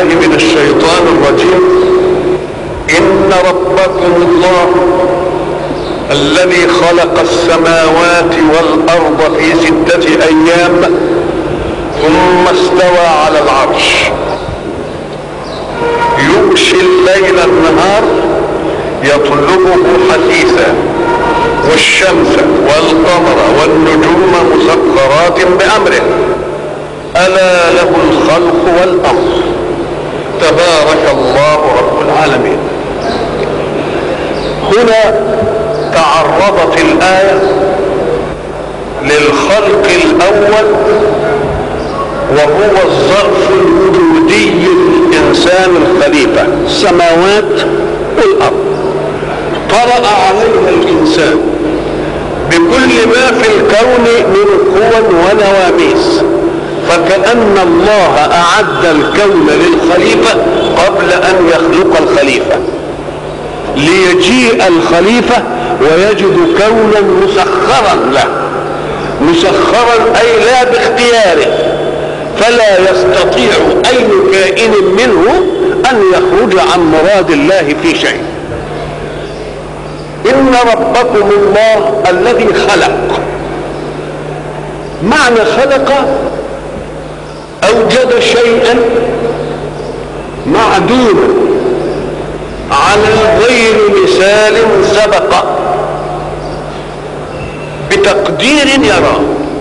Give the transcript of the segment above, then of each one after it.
من الشيطان الرجيم إن ربكم الله الذي خلق السماوات والأرض في ستة أيام ثم استوى على العرش يغشي الليل النهار يطلبه حثيثا والشمس والقمر والنجوم مسخرات بأمره ألا له الخلق والأمر تبارك الله رب العالمين هنا تعرضت الآية للخلق الأول وهو الظرف الوجودي للإنسان الخليفة السماوات والأرض طرأ عليها الإنسان بكل ما في الكون من قوى ونواميس فكأن الله أعد الكون للخليفة قبل أن يخلق الخليفة ليجيء الخليفة ويجد كونا مسخرا له مسخرا أي لا باختياره فلا يستطيع أي كائن منه أن يخرج عن مراد الله في شيء إن ربكم الله الذي خلق معنى خلق أوجد شيئا معدوما على غير مثال سبق بتقدير يراه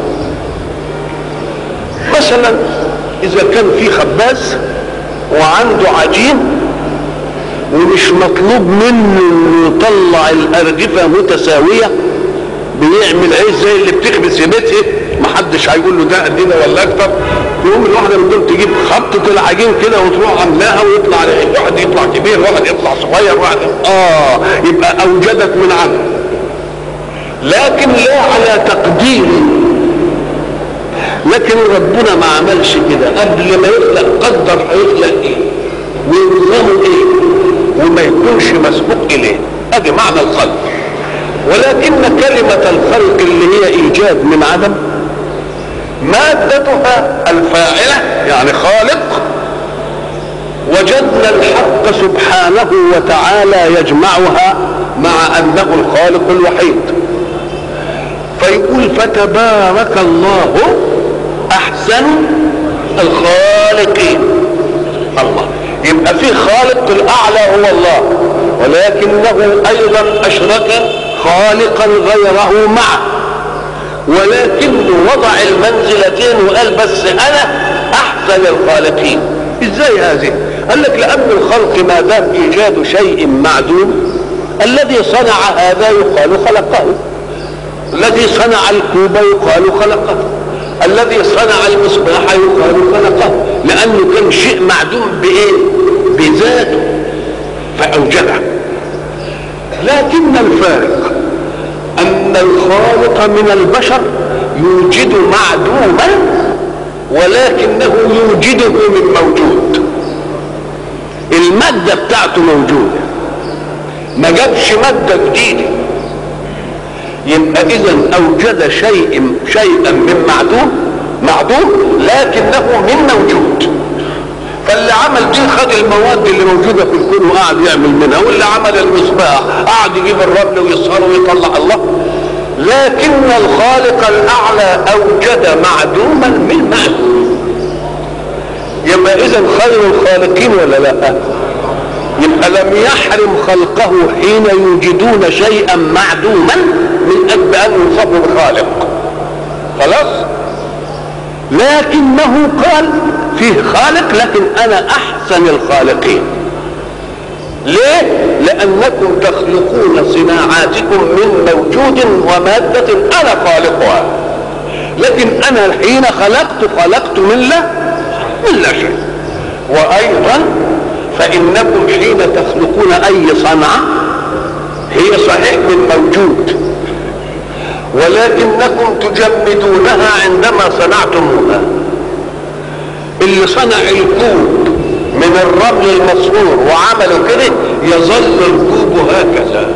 مثلا إذا كان في خباز وعنده عجين ومش مطلوب منه انه يطلع الارجفه متساويه بيعمل عيش زي اللي بتخبز في بيتها محدش هيقول له ده قد كده ولا اكتر يقوم الواحده من دول تجيب خبطه العجين كده وتروح عاملاها ويطلع واحد يطلع كبير واحد يطلع صغير واحد اه يبقى اوجدت من عدم لكن لا على تقدير لكن ربنا ما عملش كده قبل ما يخلق قدر هيخلق ايه ونظامه ايه وما يكونش مسبوق اليه ادي معنى الخلق ولكن كلمة الخلق اللي هي ايجاد من عدم مادتها الفاعلة يعني خالق وجدنا الحق سبحانه وتعالى يجمعها مع انه الخالق الوحيد فيقول فتبارك الله احسن الخالقين الله يبقى في خالق الاعلى هو الله ولكنه ايضا اشرك خالقا غيره معه ولكنه وضع المنزلتين وقال بس انا احسن الخالقين ازاي هذه قال لك لان الخلق ما دام ايجاد شيء معدوم الذي صنع هذا يقال خلقه الذي صنع الكوب يقال خلقه الذي صنع المصباح يقال خلقه لانه كان شيء معدوم بايه بذاته فاوجده لكن الفارق ان الخالق من البشر يوجد معدوما ولكنه يوجده من موجود المادة بتاعته موجودة ما جابش مادة جديدة يبقى اذا اوجد شيء شيئا من معدوم معدوم لكنه من موجود فاللي عمل دي خد المواد اللي موجوده في الكون وقعد يعمل منها واللي عمل المصباح قعد يجيب الرمل ويصهره ويطلع الله لكن الخالق الاعلى اوجد معدوما من معدوم يبقى اذا خير الخالقين ولا لا يبقى لم يحرم خلقه حين يوجدون شيئا معدوما من اجل ان يوصفوا بخالق خلاص لكنه قال فيه خالق لكن انا احسن الخالقين ليه لانكم تخلقون صناعاتكم من موجود وماده انا خالقها لكن انا حين خلقت خلقت من لا من لا شيء وايضا فانكم حين تخلقون اي صنعه هي صحيح من موجود ولكنكم تجمدونها عندما صنعتموها اللي صنع الكوب من الرمل المصفور وعملوا كده يظل الكوب هكذا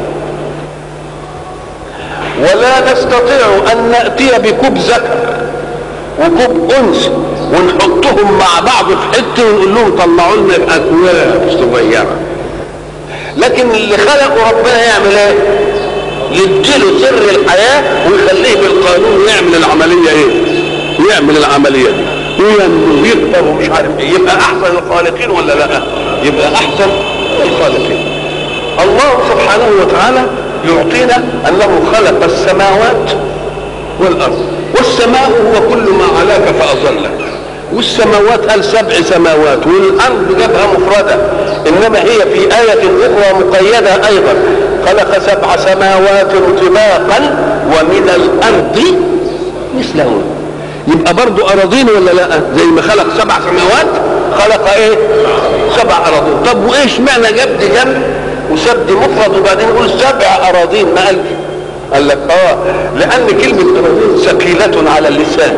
ولا نستطيع ان ناتي بكوب ذكر وكوب انثى ونحطهم مع بعض في حته ونقول لهم طلعوا لنا اكواب صغيره لكن اللي خلقه ربنا يعمل ايه؟ يديله سر الحياه ويخليه بالقانون يعمل العمليه ايه؟ يعمل العمليه دي وينمو ويكبر ومش عارف ايه يبقى احسن الخالقين ولا لا؟ يبقى احسن الخالقين الله سبحانه وتعالى يعطينا انه خلق السماوات والارض والسماء هو كل ما علاك فاظلك والسماوات قال سبع سماوات والارض جابها مفرده انما هي في ايه اخرى مقيده ايضا خلق سبع سماوات طباقا ومن الارض مثلهن يبقى برضو اراضين ولا لا زي ما خلق سبع سماوات خلق ايه سبع اراضين طب وايش معنى جاب دي جنب وساب دي مفرد وبعدين يقول سبع اراضين ما قال قال لك اه لان كلمه اراضين ثقيله على اللسان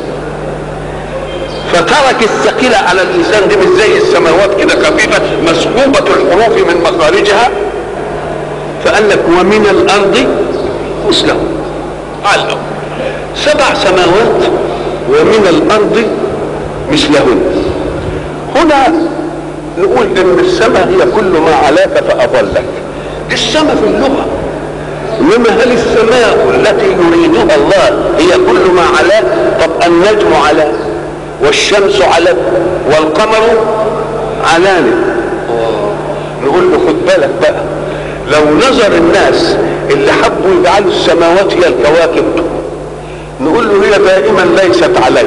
فترك الثقيله على اللسان دي مش زي السماوات كده خفيفه مسحوبه الحروف من مخارجها فقال لك ومن الارض مثله على الارض سبع سماوات ومن الارض مثلهن هنا نقول ان السماء هي كل ما علاك فاظلك دي السماء في اللغه انما هل السماء التي يريدها الله هي كل ما علاك طب النجم على والشمس على والقمر علاني نقول له خد بالك بقى لو نظر الناس اللي حبوا يجعلوا السماوات هي الكواكب نقول له هي دائما ليست علي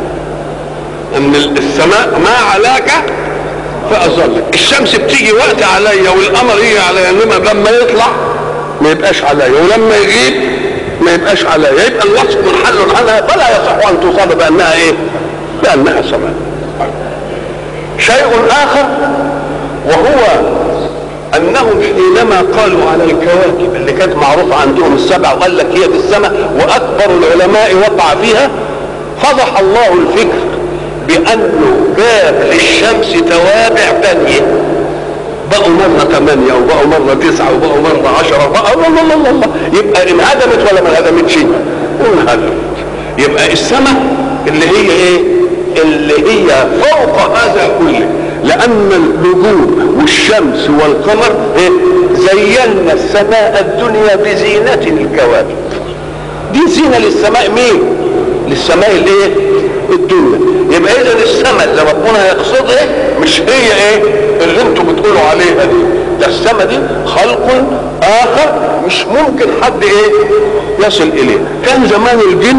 ان السماء ما علاك فاظلك الشمس بتيجي وقت عليا والقمر يجي عليا انما لما يطلع ما يبقاش عليا ولما يغيب ما يبقاش عليا يبقى الوصف منحل عنها فلا يصح ان توصف بانها ايه بانها سماء شيء اخر وهو انهم حينما قالوا على الكواكب اللي كانت معروفه عندهم السبع وقال لك هي في السماء واكبر العلماء وقع فيها فضح الله الفكر بانه جاب للشمس توابع ثانيه بقوا مرة ثمانية وبقوا مرة تسعة وبقوا مرة عشرة بقوا الله الله الله الله يبقى انهدمت ولا ما انهدمتش؟ انهدمت يبقى السماء اللي هي ايه؟ اللي هي فوق هذا كله لأن النجوم والشمس والقمر إيه؟ زينا السماء الدنيا بزينة الكواكب دي زينة للسماء مين؟ للسماء الايه؟ الدنيا يبقى اذا السماء اللي ربنا يقصدها مش هي ايه اللي انتم بتقولوا عليها دي ده السماء دي خلق اخر مش ممكن حد ايه يصل اليه كان زمان الجن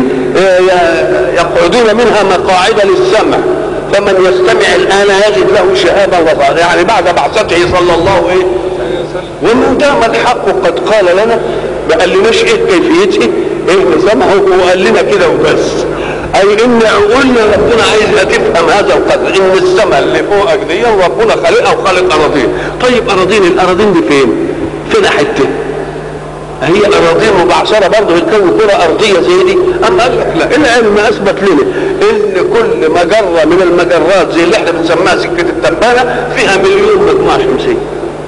يقعدون منها مقاعد للسمع فمن يستمع الان يجد له شهابا وصالحا يعني بعد بعثته صلى الله عليه وما دام الحق قد قال لنا ما قالناش ايه كيفيته ايه نظامه هو قال لنا كده وبس اي ان عقولنا ربنا عايزها تفهم هذا القدر ان السماء اللي فوقك دي ربنا خالقها وخالق اراضين طيب اراضين الاراضين دي فين فين حته هي اراضين مبعثره برضه بتكون كره ارضيه زي دي اما قال لك لا العلم اثبت لنا ان كل مجره من المجرات زي اللي احنا بنسميها سكه التبانه فيها مليون مجموعه شمسيه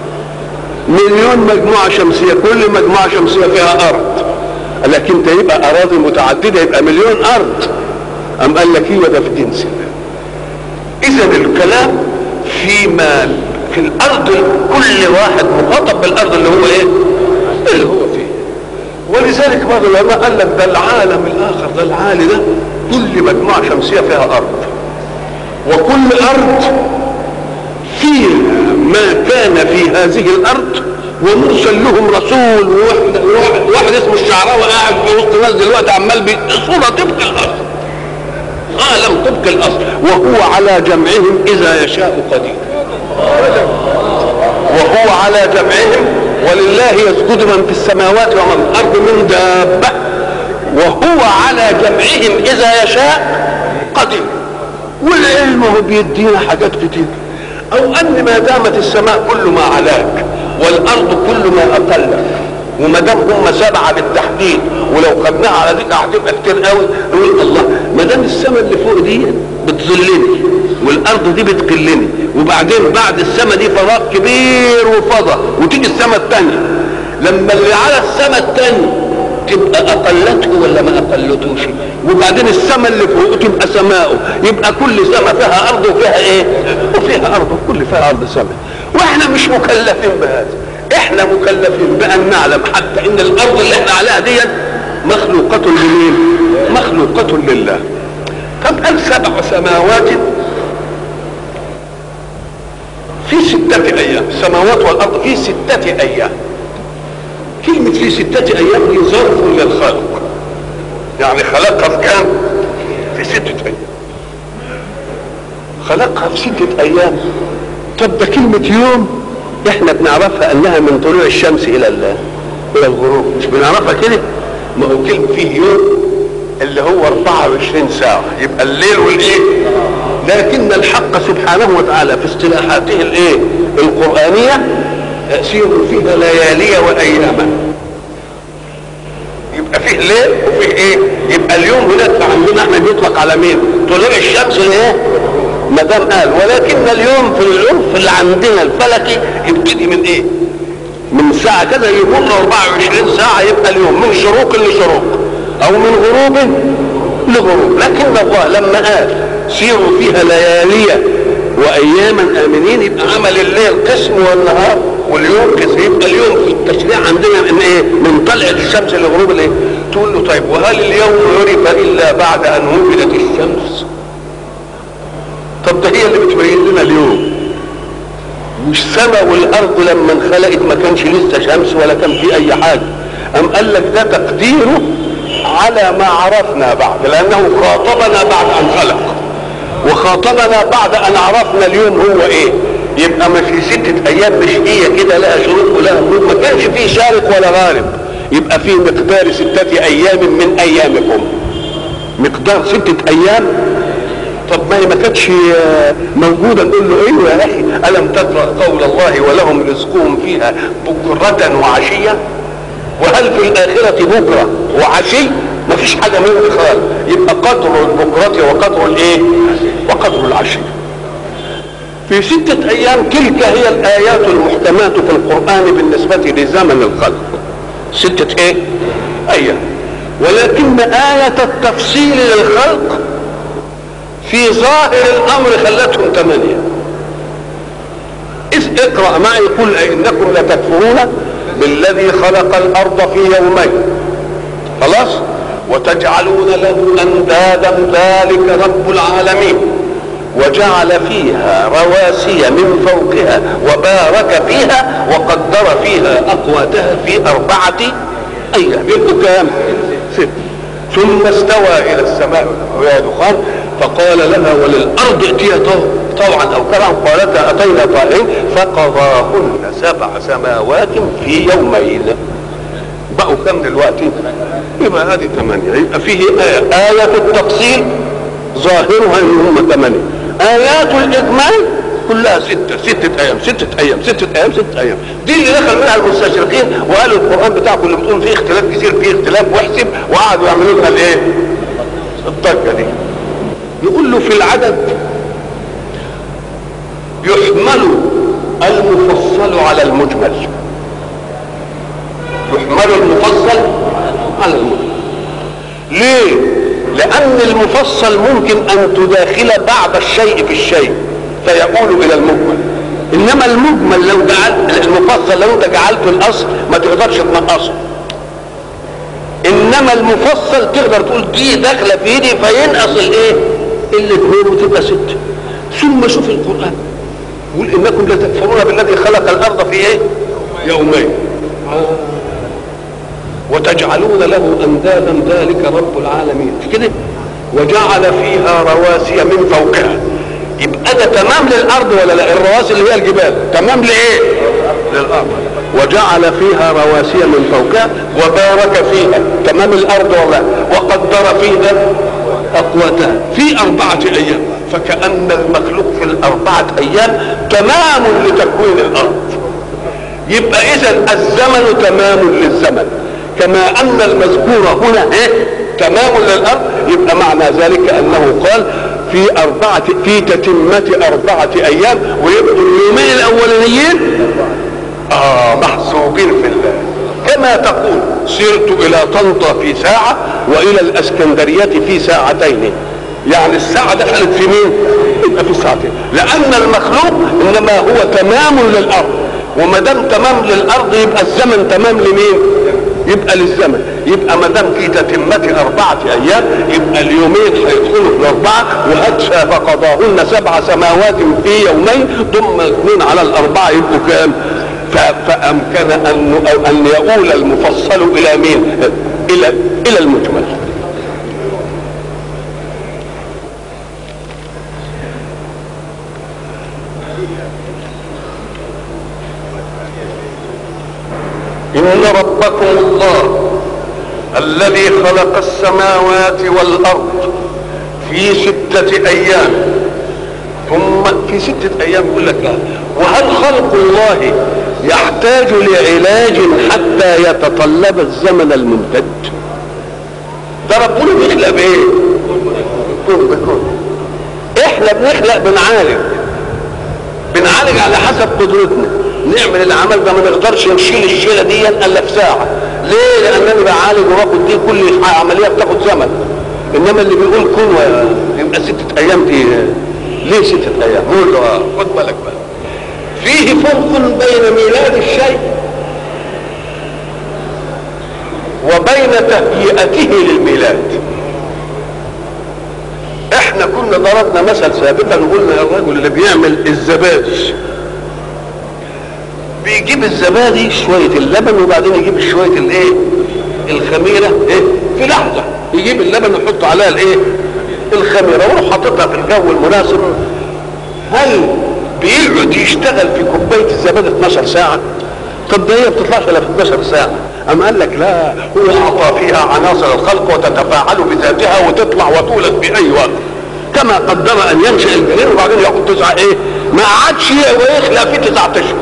مليون مجموعه شمسيه كل مجموعه شمسيه فيها ارض لكن انت يبقى اراضي متعدده يبقى مليون ارض ام قال لك هي ده في جنس اذا الكلام فيما في الارض كل واحد مخاطب بالارض اللي هو ايه اللي هو فيه ولذلك بعض العلماء قال لك ده العالم الاخر ده العالي ده كل مجموعه شمسيه فيها ارض وكل ارض فيها ما كان في هذه الارض ومرسل لهم رسول وواحد واحد اسمه الشعراوي قاعد في وسط الناس دلوقتي عمال بصوره طبق الاصل عالم طبق الاصل وهو على جمعهم اذا يشاء قدير وهو على جمعهم ولله يسجد من في السماوات ومن في الارض من دابه وهو على جمعهم اذا يشاء قدير والعلم هو بيدينا حاجات كتير او ان ما دامت السماء كل ما علاك والارض كل ما اقلك وما دام هم سبعه بالتحديد ولو خدناها على ذكر هتبقى كتير قوي نقول الله ما دام السماء اللي فوق دي بتظلني والارض دي بتقلني وبعدين بعد السماء دي فراغ كبير وفضى وتيجي السماء الثانيه لما اللي على السماء الثانيه تبقى اقلته ولا ما اقلتوش وبعدين السماء اللي فوق تبقى سماؤه يبقى كل سماء فيها ارض وفيها ايه وفيها ارض وكل فيها ارض سماء واحنا مش مكلفين بهذا احنا مكلفين بان نعلم حتى ان الارض اللي احنا عليها دي مخلوقة لمين مخلوقة لله طب قال سبع سماوات في ستة أيام السماوات والأرض في ستة أيام كلمة في ستة أيام دي ظرف للخلق يعني خلقها في كام؟ في ستة أيام خلقها في ستة أيام طب ده كلمة يوم احنا بنعرفها انها من طلوع الشمس الى الى الغروب مش بنعرفها كده ما هو كلمة فيه يوم اللي هو 24 ساعة يبقى الليل والايه لكن الحق سبحانه وتعالى في اصطلاحاته الايه القرآنية يسير فيها ليالي واياما يبقى فيه ليل وفيه ايه يبقى اليوم هناك عندنا احنا بيطلق على مين طلوع الشمس الايه ما دام قال ولكن اليوم في العرف اللي عندنا الفلكي يبتدي من ايه من ساعة كده يمر 24 ساعة يبقى اليوم من شروق لشروق او من غروب لغروب لكن الله لما قال سيروا فيها ليالي واياما امنين يبقى عمل الليل قسم والنهار واليوم قسم يبقى اليوم في التشريع عندنا من ايه من طلع الشمس لغروب الايه تقول له طيب وهل اليوم عرف الا بعد ان وجدت الشمس طب ده هي اللي بتبين لنا اليوم مش السماء والارض لما انخلقت ما كانش لسه شمس ولا كان في اي حاجه ام قال لك ده تقديره على ما عرفنا بعد لانه خاطبنا بعد ان خلق وخاطبنا بعد ان عرفنا اليوم هو ايه يبقى ما في ستة ايام مش هي كده لها شروق ولها غروب ما كانش فيه شارق ولا غارب يبقى في مقدار ستة ايام من ايامكم مقدار ستة ايام طب ما هي ما كانتش موجوده نقول له ايوه يا اخي الم تقرا قول الله ولهم رزقهم فيها بكره وعشيه وهل في الاخره بكره وعشي ما فيش حاجه منهم خالص يبقى قدر البكره وقدر الايه وقدر العشي في ستة أيام تلك هي الآيات المحكمات في القرآن بالنسبة لزمن الخلق ستة إيه؟ أيام ولكن آية التفصيل للخلق في ظاهر الامر خلتهم ثمانية إذ اقرأ معي قل إنكم لتكفرون بالذي خلق الأرض في يومين خلاص وتجعلون له أندادا ذلك رب العالمين وجعل فيها رواسي من فوقها وبارك فيها وقدر فيها أقواتها في أربعة أيام يبقوا كام؟ ست ثم استوى إلى السماء وهي دخان فقال لها وللارض ائتيا طوعا او كرها قالتا اتينا طائعين فقضاهن سبع سماوات في يومين بقوا كم دلوقتي يبقى هذه ثمانية يبقى فيه آية آية التفصيل ظاهرها ان هم ثمانية آيات الإجمال كلها ستة ستة أيام ستة أيام ستة أيام ستة أيام دي اللي دخل منها المستشرقين وقالوا القرآن بتاعكم اللي بتقول فيه اختلاف كثير فيه اختلاف واحسب وقعدوا يعملوا لنا الإيه؟ الضجة دي يقول له في العدد يحمل المفصل على المجمل يحمل المفصل على المجمل ليه لان المفصل ممكن ان تداخل بعض الشيء في الشيء فيقول الى المجمل انما المجمل لو جعلت المفصل لو انت جعلته الاصل ما تقدرش تنقصه انما المفصل تقدر تقول دي داخله في ايدي فينقص الايه الاثنين وتبقى ست ثم شوف القران يقول انكم لتكفرون بالذي خلق الارض في ايه يومين وتجعلون له اندادا ذلك رب العالمين كده وجعل فيها رواسي من فوقها يبقى ده تمام للارض ولا لا الرواسي اللي هي الجبال تمام لايه للارض وجعل فيها رواسي من فوقها وبارك فيها تمام الارض ولا وقدر فيها اقواتها في اربعه ايام فكان المخلوق في الاربعه ايام تمام لتكوين الارض يبقى اذا الزمن تمام للزمن كما ان المذكور هنا ايه تمام للارض يبقى معنى ذلك انه قال في أربعة في تتمة أربعة أيام ويبقوا اليومين الأولانيين آه محسوبين في الله كما تقول سرت الى طنطا في ساعة والى الاسكندرية في ساعتين يعني الساعة دخلت في مين يبقى في ساعتين لان المخلوق انما هو تمام للارض وما دام تمام للارض يبقى الزمن تمام لمين يبقى للزمن يبقى ما دام في تتمة أربعة أيام يبقى اليومين هيدخلوا في الأربعة وهات فقضاهن سبع سماوات في يومين ضم اثنين على الأربعة يبقوا كام؟ فأمكن أن أن يؤول المفصل إلى مين؟ إلى إلى المجمل. إن ربكم الله الذي خلق السماوات والأرض في ستة أيام ثم في ستة أيام يقول لك لا وهل خلق الله يحتاج لعلاج حتى يتطلب الزمن الممتد ده ربنا بيخلق بايه كن بكن احنا بنخلق بنعالج بنعالج على حسب قدرتنا نعمل العمل ده ما نقدرش نشيل الشيله دي الا في ساعه ليه لانني بعالج وباخد دي كل عمليه بتاخد زمن انما اللي بيقول كن يبقى ستة ايام دي ليه ستة ايام قول له اه خد بالك بقى فيه فرق بين ميلاد الشيء وبين تهيئته للميلاد احنا كنا ضربنا مثل سابقا وقلنا الرجل اللي بيعمل الزبادي بيجيب الزبادي شوية اللبن وبعدين يجيب شوية الايه الخميرة ايه في لحظة يجيب اللبن ويحط عليها الايه الخميرة ويروح حاططها في الجو المناسب هل بيقعد يشتغل في كوباية الزبادي 12 ساعة طب ده هي بتطلعش الا في 12 ساعة أم قال لك لا هو أعطى فيها عناصر الخلق وتتفاعل بذاتها وتطلع وتولد في أي وقت كما قدر أن ينشأ الجنين وبعدين ياخد تسعة إيه ما عادش ويخلق في تسعة أشهر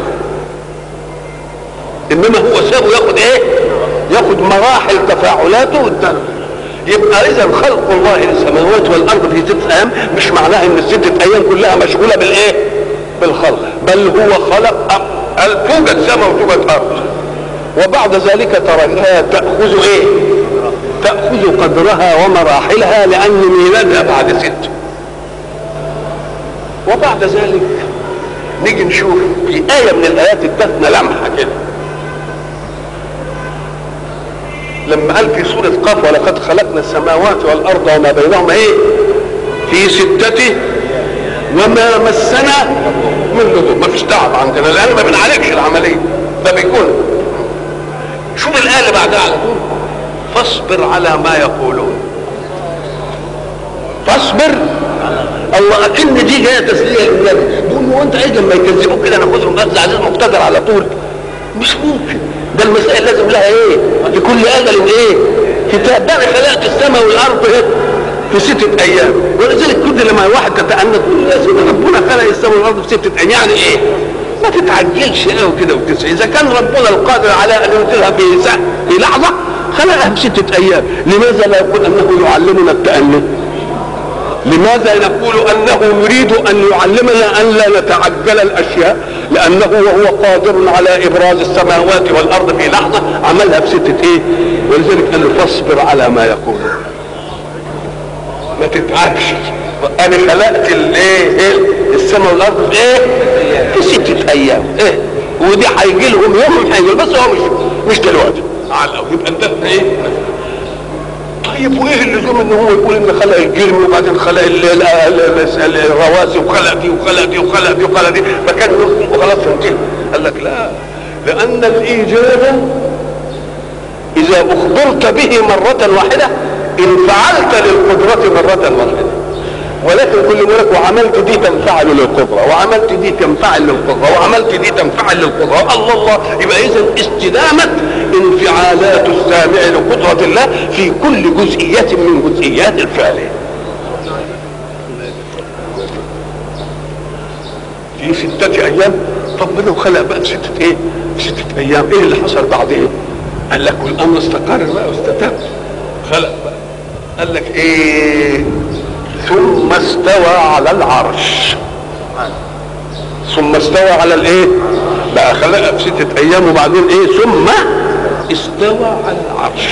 انما هو سابه ياخد ايه ياخد مراحل تفاعلاته والتنفس يبقى اذا خلق الله للسماوات والارض في ست ايام مش معناها ان الستة ايام كلها مشغولة بالايه بالخلق بل هو خلق توجد سماء وتوجد ارض وبعد ذلك تركها تأخذ ايه تأخذ قدرها ومراحلها لان ميلادها بعد ست وبعد ذلك نيجي نشوف في آية من الآيات ادتنا لمحة كده لما قال في سورة قاف ولقد خلقنا السماوات والأرض وما بينهما إيه؟ في ستة وما مسنا من لغوب ما فيش تعب عندنا لأن ما بنعالجش العملية ده بيكون شوف الآية اللي بعدها على طول فاصبر على ما يقولون فاصبر الله اكن دي جايه تسليه للنبي بيقول هو انت عايز لما يكذبوك كده ناخدهم اخذ عزيز مقتدر على طول مش ممكن ده المسائل لازم لها ايه لكل اجل ايه كتاب ده انا خلقت السماء والارض ايه في ستة ايام ولذلك كل لما واحد تتأنى تقول يا سيدي ربنا خلق السماء والارض في ستة ايام يعني ايه ما تتعجلش قوي كده وتسعي اذا كان ربنا القادر على ان ينزلها في في لحظه خلقها في ستة ايام لماذا لا يقول انه يعلمنا التأني لماذا نقول انه يريد ان يعلمنا ان لا نتعجل الاشياء لانه وهو قادر على ابراز السماوات والارض في لحظه عملها بستة ايه ولذلك قال له فاصبر على ما يقول ما تتعبش انا خلقت الايه إيه؟ السماء والارض في ايه في ستة ايام ايه ودي هيجي لهم يوم هيجي بس هو مش مش دلوقتي على يبقى انت ايه طيب وايه اللزوم ان هو يقول ان خلق الجرم وبعدين خلق الرواسي وخلق دي وخلق دي وخلق دي وخلق دي ما كان وخلاص انتهى قال لك لا لان الايجاد اذا اخبرت به مرة واحدة انفعلت للقدرة مرة واحدة ولكن كل ملك وعملت دي تنفعل للقدرة وعملت دي تنفعل للقدرة وعملت دي تنفعل للقدرة الله الله يبقى اذا استدامة انفعالات السامع لقدرة الله في كل جزئية من جزئيات الفعل في ستة ايام طب منه خلق بقى في ستة ايه في ستة ايام ايه اللي حصل بعد ايه قال لك والامر استقر بقى واستتب خلق بقى قال لك ايه ثم استوى على العرش ثم استوى على الايه بقى خلقها في ستة ايام وبعدين ايه ثم استوى على العرش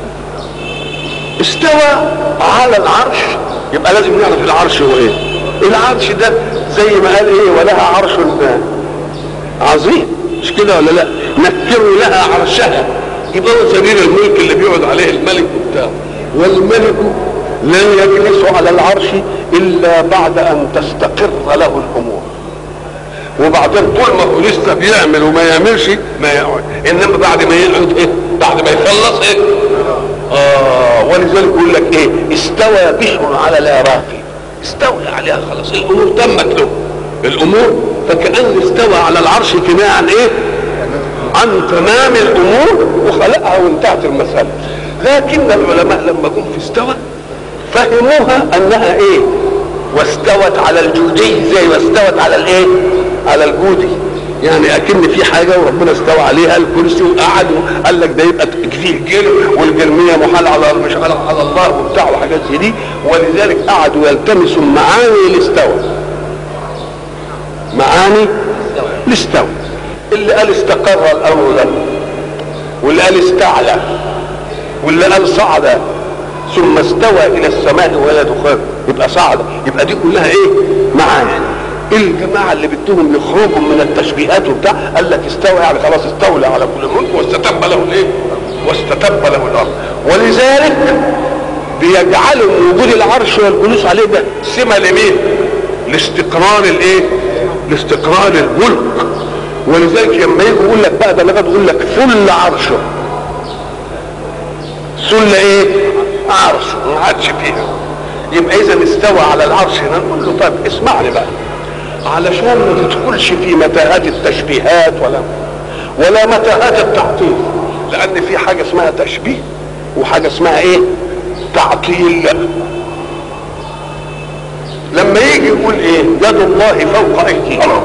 استوى على العرش يبقى لازم نعرف العرش هو ايه العرش ده زي ما قال ايه ولها عرش عظيم مش كده ولا لا نكروا لها عرشها يبقى هو سرير الملك اللي بيقعد عليه الملك وبتاع والملك لا يجلس على العرش الا بعد ان تستقر له الامور وبعدين طول ما هو لسه بيعمل وما يعملش ما يقعد انما بعد ما يقعد ايه بعد ما يخلص ايه اه ولذلك يقول لك ايه استوى بشر على العراقي استولى عليها خلاص الامور تمت له الامور فكأن استوى على العرش كناية عن ايه عن تمام الامور وخلقها وانتهت المسألة لكن العلماء لما جم في استوى فهموها انها ايه واستوت على الجودي زي واستوت على الايه على الجودي يعني اكن في حاجه وربنا استوى عليها الكرسي وقعد وقال لك ده يبقى فيه جرم والجرميه محال على مش على الله وبتاع وحاجات زي دي ولذلك قعدوا يلتمسوا معاني الاستوى معاني الاستوى اللي قال استقر الامر له واللي قال استعلى واللي قال صعد ثم استوى الى السماء وهي دخان يبقى صعد يبقى دي كلها ايه معاني الجماعه اللي بدهم يخرجوا من التشبيهات وبتاع قال لك استوى يعني خلاص استولى على كل ملك واستتب له الايه؟ واستتب له الارض ولذلك بيجعلوا وجود العرش والجلوس عليه ده سمه لمين؟ لاستقرار الايه؟ لاستقرار الملك ولذلك لما يجي يقول لك بقى ده لغايه يقول لك ثل عرشه ثل ايه؟ عرش ما عادش فيها يبقى اذا استوى على العرش هنا نقول له طيب اسمعني بقى علشان ما تدخلش في متاهات التشبيهات ولا ولا متاهات التعطيل لان في حاجه اسمها تشبيه وحاجه اسمها ايه تعطيل لما يجي يقول ايه يد الله فوق ايدينا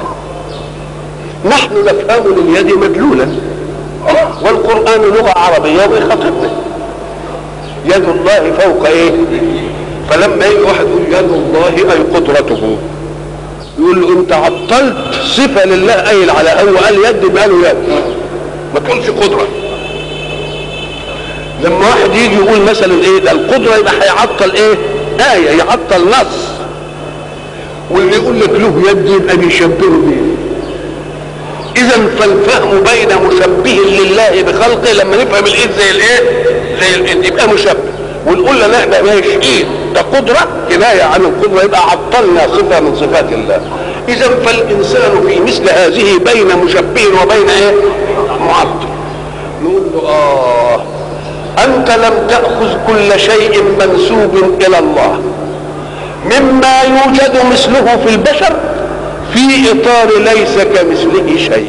نحن نفهم لليد مدلولا والقران لغه عربيه ويخاطبنا يد الله فوق ايه فلما يجي واحد يقول يد الله اي قدرته يقول له انت عطلت صفه لله قايل على هو قال يد يبقى له يد ما تقولش قدره لما واحد يجي يقول مثلا ايه ده القدره يبقى هيعطل ايه ايه يعطل نص واللي يقول لك له يد يبقى بيشبهه بيه اذا فالفهم بين مشبه لله بخلقه لما نفهم الايد زي الايه زي الايد يبقى مشبه ونقول لا احنا ماشي ايد ده قدره كنايه عن القدره يبقى عطلنا صفه من صفات الله اذا فالانسان في مثل هذه بين مشبه وبين ايه معطل نقول له اه انت لم تاخذ كل شيء منسوب الى الله مما يوجد مثله في البشر في اطار ليس كمثله شيء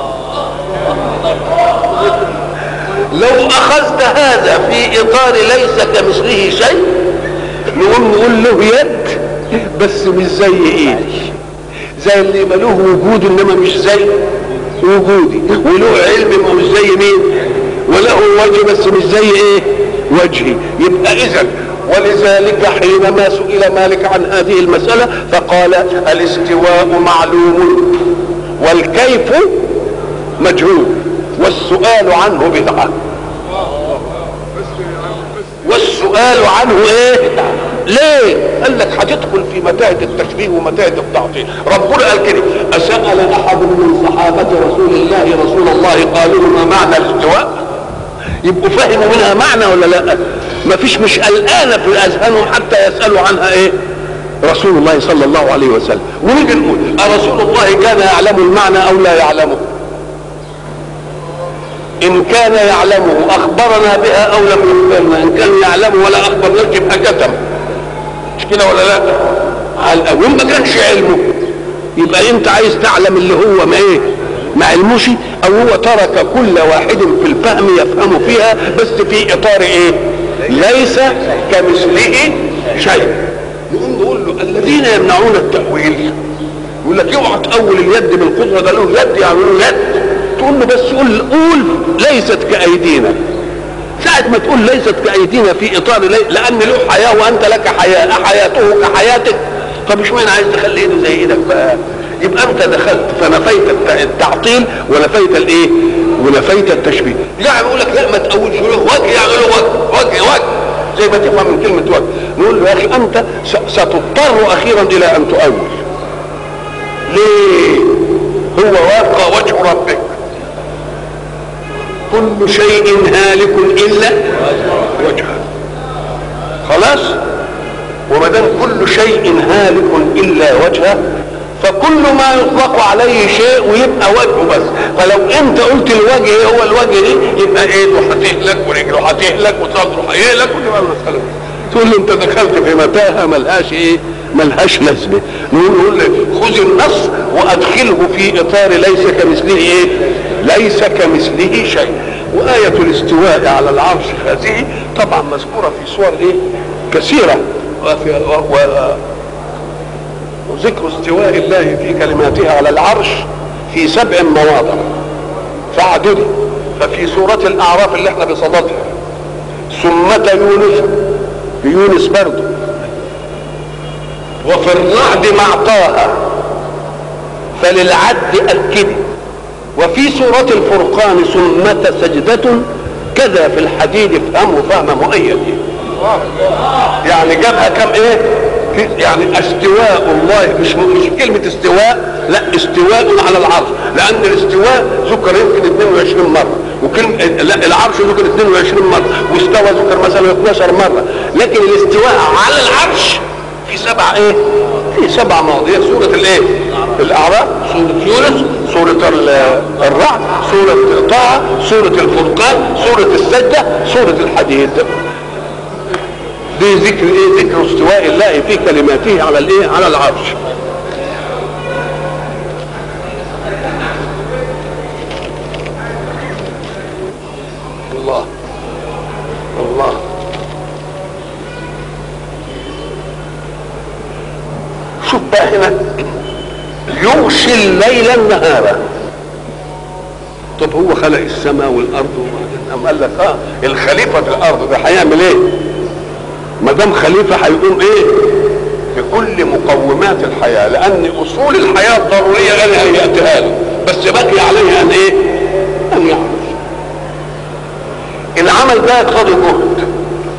لو اخذت هذا في اطار ليس كمثله شيء نقوم نقول له يد بس مش زي ايدي زي اللي ما له وجود انما مش زي وجودي وله علم ما مش زي مين وله وجه بس مش زي ايه وجهي يبقى اذا ولذلك حينما سئل مالك عن هذه المسألة فقال الاستواء معلوم والكيف مجهول والسؤال عنه بدعة والسؤال عنه ايه ليه قال لك هتدخل في متاهة التشبيه ومتاهة التعطيل ربنا قال كده أسأل أحد من صحابة رسول الله رسول الله قالوا ما معنى الاستواء يبقوا فهموا منها معنى ولا لا ما فيش مش قلقانه في اذهانهم حتى يسالوا عنها ايه رسول الله صلى الله عليه وسلم ونيجي نقول أرسول الله كان يعلم المعنى او لا يعلمه ان كان يعلمه اخبرنا بها او لم يخبرنا ان كان يعلمه ولا اخبرناش يبقى كتم مش كده ولا لا على الاول ما كانش علمه يبقى انت عايز تعلم اللي هو ما ايه ما علموش او هو ترك كل واحد في الفهم يفهم فيها بس في اطار ايه ليس كمثله شيء نقوم نقول له الذين يمنعون التاويل يقول لك اوعى تاول اليد بالقدره ده له يد يعني له يد تقول له بس قول قول ليست كايدينا ساعة ما تقول ليست كأيدينا في إطار لي... لأن له حياة وأنت لك حياة أحياته كحياتك طب مش معنى عايز تخلي إيده زي إيدك بقى يبقى انت دخلت فنفيت الت- التعطيل ونفيت الايه ونفيت التشبيه يعني بيقول لك لا ما تقولش له وجه يعني له وجه وجه وجه زي ما تفهم من كلمه وجه نقول له يا اخي انت س- ستضطر اخيرا الى ان تؤول ليه هو واقع وجه ربك كل شيء هالك الا وجهه خلاص وما دام كل شيء هالك الا وجهه فكل ما يطلق عليه شيء ويبقى وجهه بس فلو انت قلت الوجه ايه هو الوجه دي يبقى ايده هتهلك ورجله هتهلك وصدره هيهلك وتبقى المساله تقول له انت دخلت في متاهه ملهاش ايه ملهاش لازمه نقول نقول له خذ النص وادخله في اطار ليس كمثله ايه ليس كمثله شيء وآية الاستواء على العرش هذه طبعا مذكورة في صور ايه كثيرة وفي و... و... وذكر استواء الله في كلماته على العرش في سبع مواضع فاعدل ففي سورة الأعراف اللي احنا بصددها ثمة يونس بيونس برضه وفي الرعد مع طه فللعد أكد وفي سورة الفرقان ثمة سجدة كذا في الحديد افهمه فهم مؤيد يعني جابها كم ايه في- يعني استواء الله مش مش كلمة استواء لا استواء على العرش لأن الاستواء ذكر يمكن 22 مرة وكلمة لا العرش ذكر 22 مرة واستوى ذكر مثلا 12 مرة لكن الاستواء على العرش في سبع ايه في سبع مواضيع سورة الايه الاعراف سورة يونس سورة ال- الرعد سورة طه سورة الفرقان سورة السجدة سورة الحديد دي ذكر ايه ذكر استواء الله في كلماته على الايه على العرش الله الله شوف بقى هنا يغشي الليل النهار طب هو خلق السماء والارض وبعدين قام قال لك اه الخليفه في الارض ده هيعمل ايه؟ ما دام خليفه هيقوم ايه؟ بكل مقومات الحياه لان اصول الحياه الضروريه انا هياتها له بس بقي عليه ان ايه؟ ان يعمل العمل ده يقتضي جهد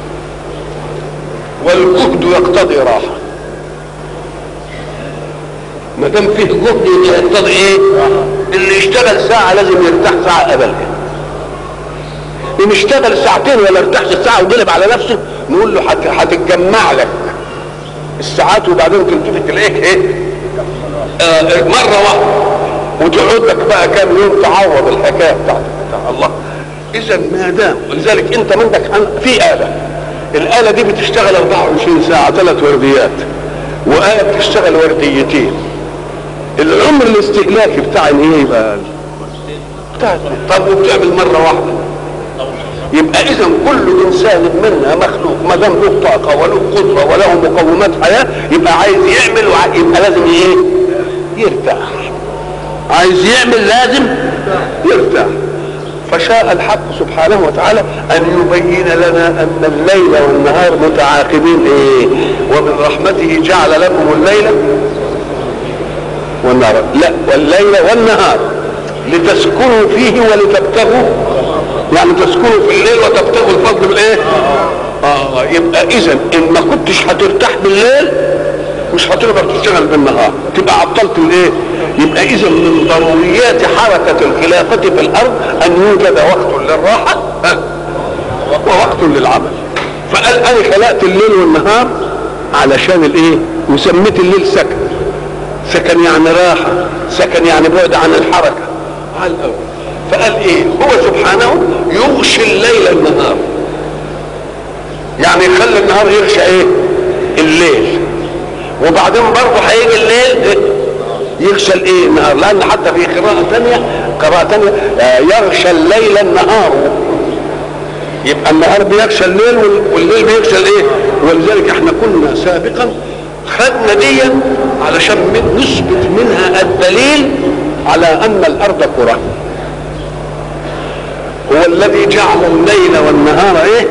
والجهد يقتضي راحه ما دام فيه جهد يبقى يقتضي ايه؟ اللي يشتغل ساعة لازم يرتاح ساعة قبلها. ان اشتغل ساعتين ولا ارتاحش ساعة وقلب على نفسه نقول له هت- هتتجمع لك الساعات وبعدين تلتفت تلاقيك ايه؟ آه مرة واحدة وتقعد لك بقى كام يوم تعوض الحكاية بتاعتك بتاع الله. إذا ما دام ولذلك أنت منك أن- في آلة الآلة دي بتشتغل 24 ساعة ثلاث ورديات وآلة بتشتغل ورديتين العمر الاستهلاكي بتاع ان ايه يبقى بتاع طب وبتعمل مره واحده يبقى اذا كل انسان منا مخلوق ما دام له طاقه وله قدره وله مقومات حياه يبقى عايز يعمل وع- يبقى لازم ايه يرتاح عايز يعمل لازم يرتاح فشاء الحق سبحانه وتعالى ان يبين لنا ان الليل والنهار متعاقبين ايه ومن رحمته جعل لكم الليل والنهار لا والليل والنهار لتسكنوا فيه ولتبتغوا يعني تسكنوا في الليل وتبتغوا الفضل بالايه اه يبقى اذا ان ما كنتش هترتاح بالليل مش هتقدر تشتغل بالنهار تبقى عطلت الايه يبقى اذا من ضروريات حركه الخلافه في الارض ان يوجد وقت للراحه ها، ووقت للعمل فقال انا خلقت الليل والنهار علشان الايه وسميت الليل سكن سكن يعني راحة سكن يعني بعد عن الحركة على الأول فقال ايه هو سبحانه يغشي الليل النهار يعني يخلي النهار يغشى ايه الليل وبعدين برضه هيجي الليل إيه؟ يغشى الايه النهار لان حتى في قراءة ثانية قراءة ثانية آه، يغشى الليل النهار يبقى النهار بيغشى الليل وال- والليل بيغشى الايه ولذلك احنا كنا سابقا خدنا دي علشان من- نثبت منها الدليل على ان الارض كره هو الذي جعل الليل والنهار ايه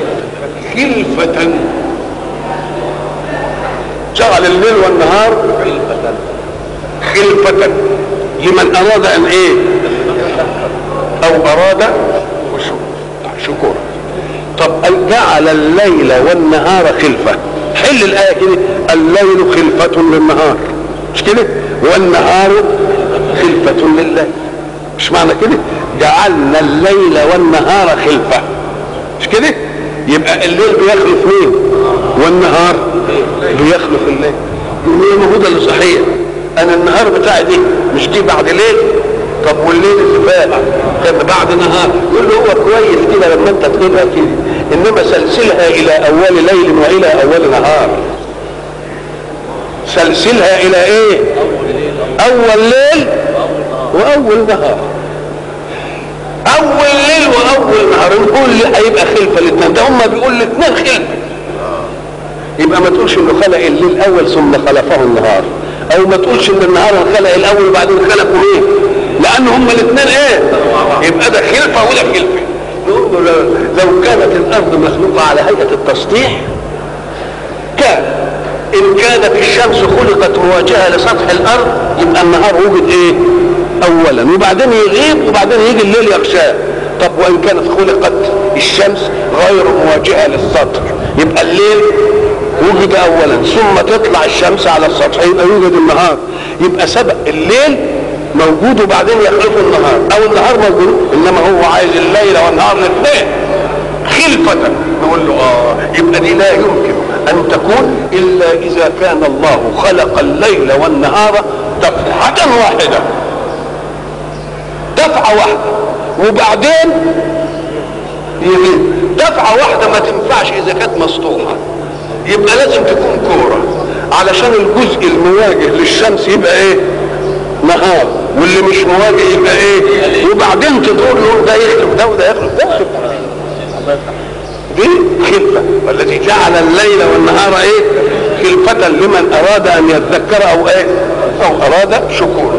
خلفة جعل الليل والنهار خلفة خلفة لمن اراد ان ايه او اراد شكورا طب جعل الليل والنهار خلفة حل الآية كده الليل خلفة للنهار مش كده والنهار خلفة لليل مش معنى كده جعلنا الليل والنهار خلفة مش كده يبقى الليل بيخلف مين والنهار بيخلف الليل يقول ما هو ده اللي صحيح انا النهار بتاعي دي مش دي بعد ليل طب والليل اللي فات كان بعد نهار يقول له هو كويس كده لما انت تقولها كده انما سلسلها الى اول ليل والى اول نهار سلسلها الى ايه اول ليل واول نهار اول ليل واول نهار نقول لي هيبقى خلفه الاثنين ده هم بيقول الاثنين خلفه يبقى ما تقولش انه خلق الليل اول ثم خلفه النهار او ما تقولش ان النهار خلق الاول وبعدين خلقه ايه لان هم الاثنين ايه يبقى ده خلفه ولا خلفه نقول له لو كانت الارض مخلوقه على هيئه التسطيح كان ان كانت الشمس خلقت مواجهه لسطح الارض يبقى النهار وجد ايه اولا وبعدين يغيب وبعدين يجي الليل يغشاه طب وان كانت خلقت الشمس غير مواجهه للسطح يبقى الليل وجد اولا ثم تطلع الشمس على السطح يبقى يوجد النهار يبقى سبق الليل موجود وبعدين يخلفه النهار او النهار موجود انما هو عايز الليل والنهار الاثنين خلفة نقول له اه يبقى دي لا يمكن ان تكون الا اذا كان الله خلق الليل والنهار دفعة واحدة دفعة واحدة وبعدين يغيب دفعة واحدة ما تنفعش اذا كانت مسطوحة يبقى لازم تكون كورة علشان الجزء المواجه للشمس يبقى ايه نهار واللي مش مواجه يبقى ايه وبعدين تقول له ده يخلف ده وده يخلف ده دي خلفة والذي جعل الليل والنهار ايه خلفة لمن اراد ان يذكر او ايه او اراد شكورا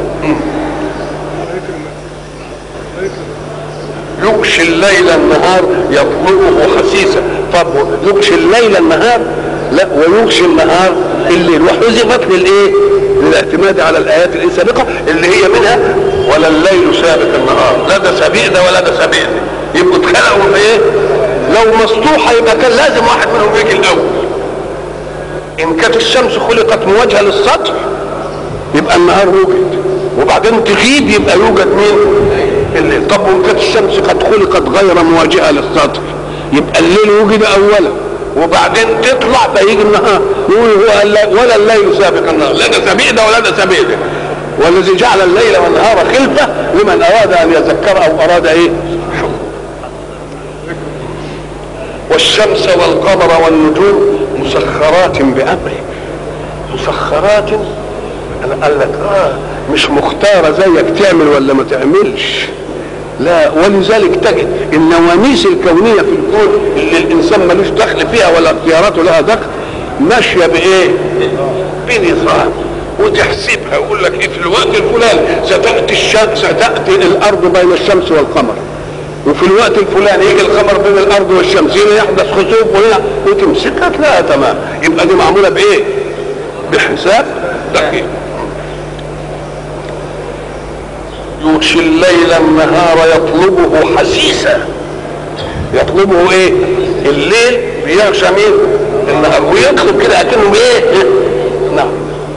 يغشي الليل النهار يطلبه حسيسا طب يغشي الليل النهار لا ويغشي النهار الليل وحذفت للايه للاعتماد على الايات السابقه اللي هي منها ولا الليل سابق النهار لا ده سبيق ده ولا ده سبيق ده يبقوا اتخلقوا في ايه لو مسطوحه يبقى كان لازم واحد منهم يجي الاول ان كانت الشمس خلقت مواجهه للسطح يبقى النهار وجد وبعدين تغيب يبقى يوجد مين الليل طب وان كانت الشمس قد خلقت غير مواجهه للسطح يبقى الليل وجد اولا وبعدين تطلع فيجي النهار يقول هو الليل ولا الليل سابق النهار لا ده سبيع ده ولا ده سبيع ده والذي جعل الليل والنهار خلفه لمن اراد ان يذكر او اراد ايه شكر والشمس والقمر والنجوم مسخرات بامره مسخرات انا قال لك اه مش مختاره زيك تعمل ولا ما تعملش لا ولذلك تجد النواميس الكونيه في الكون اللي الانسان ملوش دخل فيها ولا اختياراته لها دخل ماشيه بايه؟ بنظام وتحسبها يقول لك ايه في الوقت الفلاني ستاتي الشمس ستاتي الارض بين الشمس والقمر وفي الوقت الفلاني يجي القمر بين الارض والشمس هنا يحدث خسوف وهنا وتمسكها تلاقيها تمام يبقى دي معموله بايه؟ بحساب دقيق يغشي الليل النهار يطلبه حسيسا يطلبه ايه الليل بيغشى مين النهار ويطلب كده اكنه ايه نعم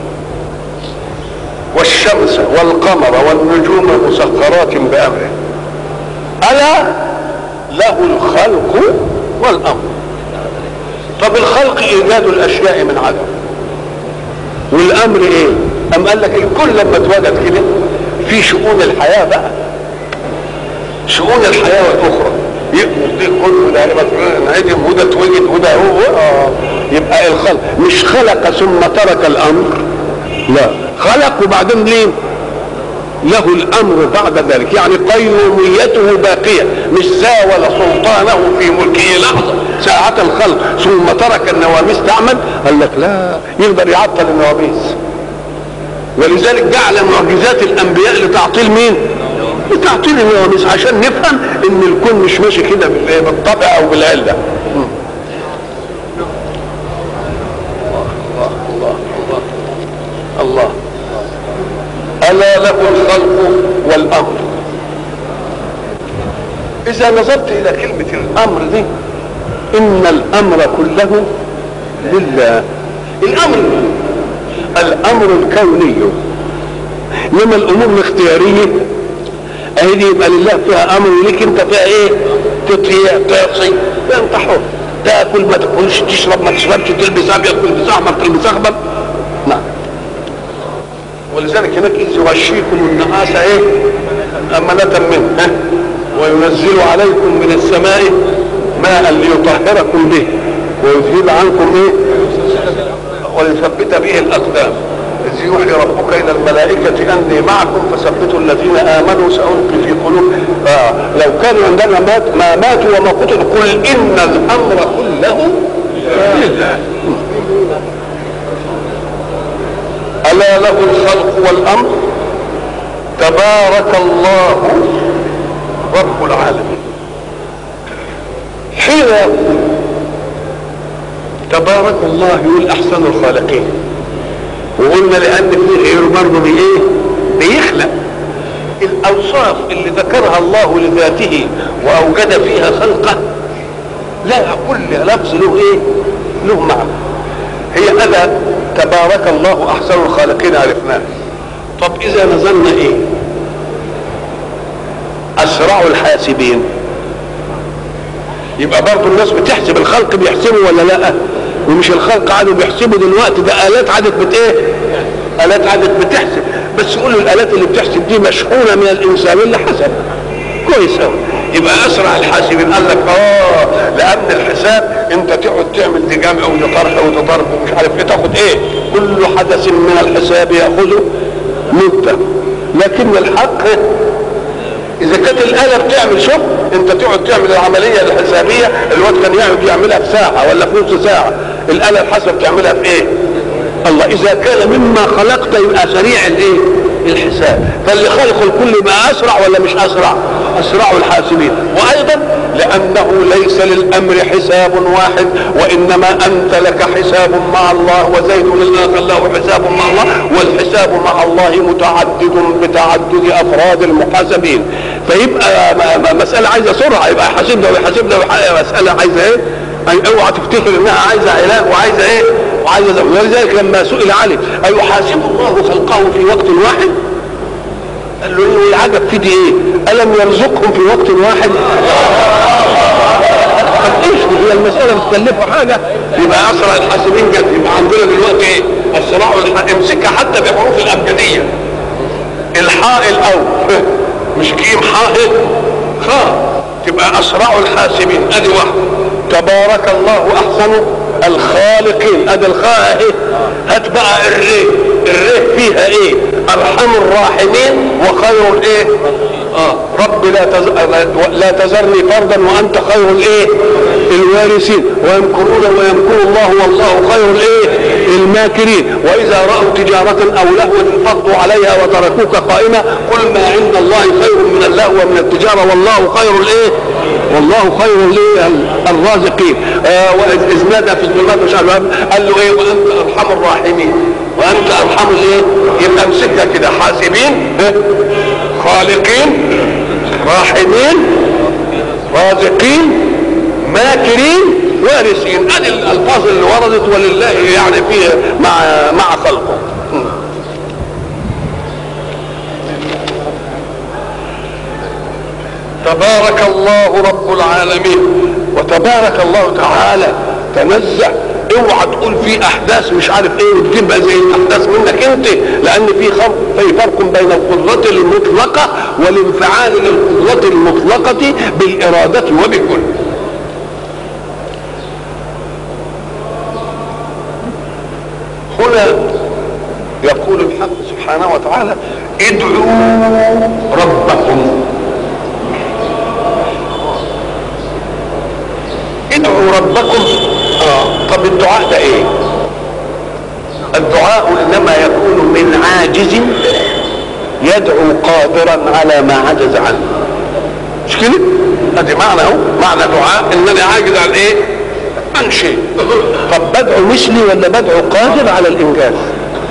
والشمس والقمر والنجوم مسخرات بامره الا له الخلق والامر طب الخلق ايجاد الاشياء من عدم والامر ايه ام قال لك الكل لما اتوجد كده في شؤون الحياة بقى شؤون الحياة الأخرى يأمر دي كله ده انعدم وده اتوجد وده هو آه. يبقى الخلق مش خلق ثم ترك الأمر لا خلق وبعدين ليه له الأمر بعد ذلك يعني قيوميته باقية مش زاول سلطانه في ملكه لحظة ساعة الخلق ثم ترك النواميس تعمل قال لك لا يقدر يعطل النواميس ولذلك جعل معجزات الانبياء لتعطيل مين لتعطيل النواميس عشان نفهم ان الكون مش ماشي كده بالطبع او بالعله الله الله الله الله الا له الخلق والامر اذا نظرت الى كلمه الامر دي ان الامر كله لله الامر الامر الكوني انما الامور الاختياريه اهي دي يبقى لله فيها امر وليك انت فيها ايه تطيع تعصي انت حر تاكل ما تاكلش تشرب ما تشربش تلبس ابيض تلبس احمر تلبس اخضر نعم ولذلك هناك اذ يغشيكم النعاس ايه امنة منه ها؟ وينزل عليكم من السماء ماء ليطهركم به ويذهب عنكم ايه وليثبت به الاقدام إذ يوحي ربك إلى الملائكة أني معكم فثبتوا الذين آمنوا سألقي في قلوب آه لو كانوا عندنا مات ما ماتوا وما قتلوا قل إن الأمر كله لله ألا له الخلق والأمر تبارك الله رب العالمين حين يقول تبارك الله يقول أحسن الخالقين وقلنا لان في غيره برضه بايه بيخلق الاوصاف اللي ذكرها الله لذاته واوجد فيها خلقه لها كل لفظ له ايه له معنى هي انا تبارك الله احسن الخالقين عرفناه طب اذا نظرنا ايه اسرع الحاسبين يبقى برضه الناس بتحسب الخلق بيحسبوا ولا لا ومش الخلق قعدوا بيحسبوا دلوقتي ده الات عادت بت ايه الات عادت بتحسب بس يقولوا الالات اللي بتحسب دي مشحونه من الانسان اللي حسب كويس قوي يبقى اسرع الحاسبين قال لك اه لان الحساب انت تقعد تعمل دي جمع ودي طرح ودي ضرب ومش عارف ايه تاخد ايه كل حدث من الحساب ياخذه مده لكن الحق اذا كانت الاله بتعمل شغل انت تقعد تعمل العمليه الحسابيه الواد كان يقعد يعملها في ساعه ولا في نص ساعه الاله الحاسبه بتعملها في ايه الله اذا كان مما خلقت يبقى سريع الايه الحساب فاللي خلق الكل يبقى اسرع ولا مش اسرع اسرع الحاسبين وايضا لانه ليس للامر حساب واحد وانما انت لك حساب مع الله وزيد لله له حساب مع الله والحساب مع الله متعدد بتعدد افراد المحاسبين فيبقى مساله عايزه سرعه يبقى حاسبنا ويحاسبنا مساله عايزه ايه اوعى تفتكر انها عايزه علاج وعايزه ايه وعايزه ولذلك لما سئل علي ايحاسب الله خلقه في وقت واحد قال له ايه العجب في دي ايه الم يرزقهم في وقت واحد طب ايش هي المساله متكلفه حاجه يبقى اسرع الحاسبين جد يبقى عندنا دلوقتي ايه الصراع امسكها حتى بحروف الابجديه الحاء الاول مش جيم حاء خاء تبقى اسرع الحاسبين ادي واحده تبارك الله احسن الخالقين ادي الخاء اهي هات بقى الري الري فيها ايه ارحم الراحمين وخير الايه اه رب لا تز... لا تذرني فردا وانت خير الايه الوارثين ويمكرون ويمكر الله والله خير الايه الماكرين واذا راوا تجاره او لهوا انفضوا عليها وتركوك قائمه قل ما عند الله خير من اللهو ومن التجاره والله خير الايه والله خير الايه الرازقين آه واذ نادى في الظلمات مش عارف قال له ايه وانت ارحم الراحمين وانت ارحم الايه يبقى امسكها كده حاسبين خالقين راحمين رازقين ماكرين وارثين ادي الالفاظ اللي وردت ولله يعني فيها مع مع خلقه تبارك الله رب العالمين وتبارك الله تعالى تنزه اوعى تقول في احداث مش عارف ايه وتجيبها زي الاحداث منك انت لان في فرق في فرق بين القدرة المطلقة والانفعال للقدرة المطلقة بالإرادة وبكل هنا يقول الحق سبحانه وتعالى ادعوا ربكم ادعوا ربكم اه طب الدعاء ده ايه الدعاء انما يكون من عاجز يدعو قادرا على ما عجز عنه مش كده ادي معنى اهو معنى دعاء ان انا عاجز عن ايه عن شيء طب بدعو مثلي ولا بدعو قادر على الانجاز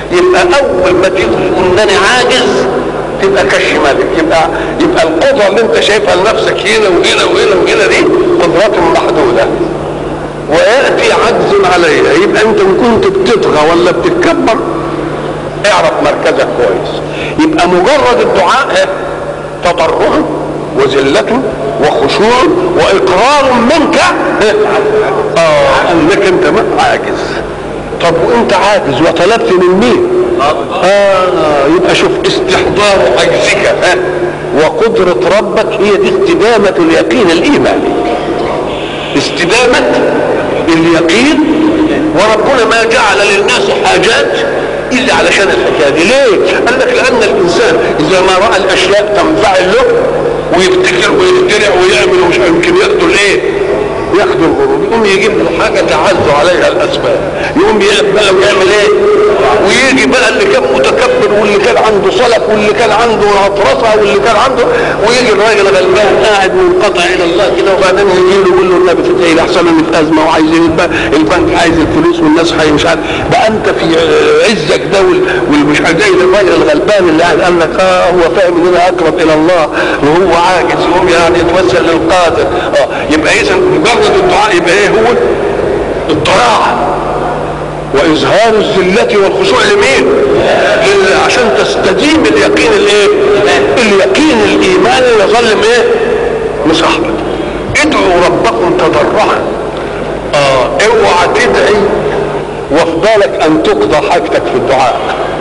يبقى اول ما تيجي تقول ان انا عاجز تبقى كش مالك يبقى يبقى القدره اللي انت شايفها لنفسك هنا وهنا وهنا وهنا دي قدرات محدوده وياتي عجز عليها يبقى انت ان كنت بتطغى ولا بتتكبر اعرف مركزك كويس يبقى مجرد الدعاء تضرع وذلة وخشوع واقرار منك اه انك انت عاجز طب وانت عاجز وطلبت من مين اه يبقى شوف استحضار عجزك ها وقدرة ربك هي دي استدامة اليقين الإيماني استدامة اليقين وربنا ما جعل للناس حاجات إلا علشان الحكاية دي ليه؟ قال لك لأن الإنسان إذا ما رأى الأشياء تنفعل له ويبتكر ويخترع ويعمل ومش يمكن ياخدوا الايه؟ ياخدوا الغرور يقوم يجيب له حاجه تعز عليها الاسباب يقوم بقى ويعمل ايه؟ ويجي بقى اللي كان متكبر واللي كان عنده صلف واللي كان عنده هطرسه واللي كان عنده ويجي الراجل غلبان قاعد منقطع الى الله كده وبعدين يجي له يقول له النبي فتحي لي احسن من ازمه وعايزين البنك عايز الفلوس والناس حي مش عارف بقى انت في عزك ده والمش عارف زي الراجل الغلبان اللي قاعد قال لك اه هو فاهم ان انا اقرب الى الله وهو عاجز يقوم يعني يتوسل للقادر اه يبقى اذا مجرد الدعاء يبقى ايه هو الطاعه واظهار الذله والخشوع لمين لله عشان تستديم اليقين الايه اليقين الايماني يظل ايه مصاحبك ادعوا ربكم تضرعا اه اوعى تدعي وافضلك ان تقضى حاجتك في الدعاء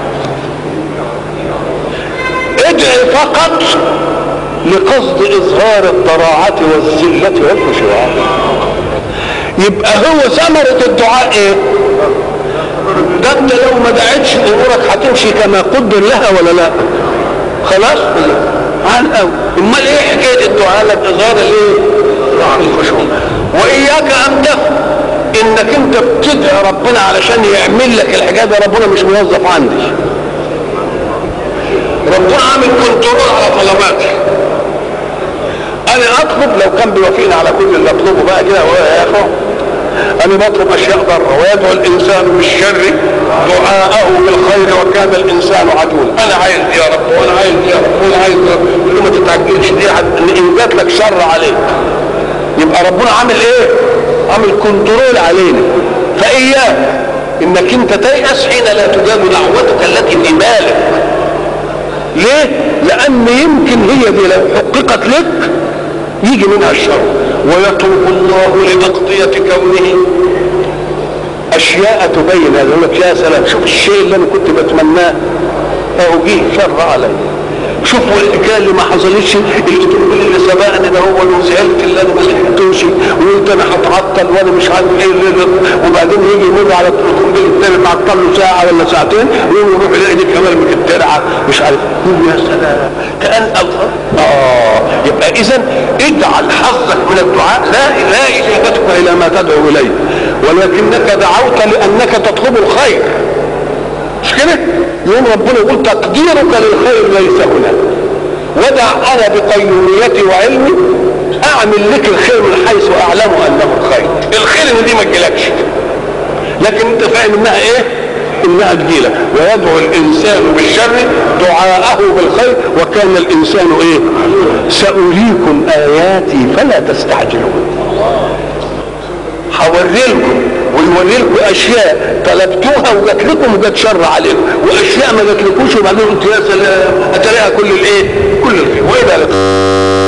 ادعي فقط لقصد اظهار الضراعه والذله والخشوع يبقى هو ثمره الدعاء ايه ده انت لو ما دعيتش امورك هتمشي كما قدر لها ولا لا خلاص على الاول امال ايه حكايه الدعاء لك اظهار الايه الخشوع واياك ان تفهم انك انت بتدعي ربنا علشان يعمل لك الحاجه ده ربنا مش موظف عندي ربنا عامل كنترول على طلباتي انا اطلب لو كان بيوافقني على كل اللي اطلبه بقى كده يا اخو انا بطلب اشياء ضاره ويدعو الانسان بالشر دعاءه بالخير وكان الانسان عجولا انا عايز يا رب وانا عايز يا رب وانا عايز يا رب يقول ما تتعجلش دي ان جات لك شر عليك يبقى ربنا عامل ايه عامل كنترول علينا فاياك انك انت تيأس حين لا تجاب دعوتك التي في بالك ليه لان يمكن هي دي لو حققت لك يجي منها الشر ويتوب الله لتغطية كونه أشياء تبين هذا يقول لك يا سلام شوف الشيء اللي أنا كنت بتمناه أهو جه شر علي شوفوا الحكايه اللي ما حصلتش الاتوبيل اللي سبقني ده هو اللي زعلت اللي انا ما لحقتوش وقلت انا هتعطل وانا مش عارف ايه اللي وبعدين يجي يمر على الاتوبيل الثاني تعطل له ساعه ولا ساعتين ويقوم يروح يلاقي دي كمان مكترعه مش عارف يقول يا سلام كان الله اه يبقى اذا اجعل حظك من الدعاء لا لا اجابتك الى ما تدعو اليه ولكنك دعوت لانك تطلب الخير مش كده؟ يوم ربنا يقول تقديرك للخير ليس هنا ودع انا بقيوميتي وعلمي اعمل لك الخير من حيث اعلم انه الخير الخير ان دي ما تجيلكش لكن انت فاهم انها ايه انها تجيلك ويدعو الانسان بالشر دعاءه بالخير وكان الانسان ايه ساريكم اياتي فلا تستعجلون هوريلكم ويوري لكم اشياء طلبتوها وجات لكم وجات شر عليكم واشياء ما جاتلكوش وبعدين قلت يا سلام اتلاقيها كل الايه؟ كل الخير والى لقاء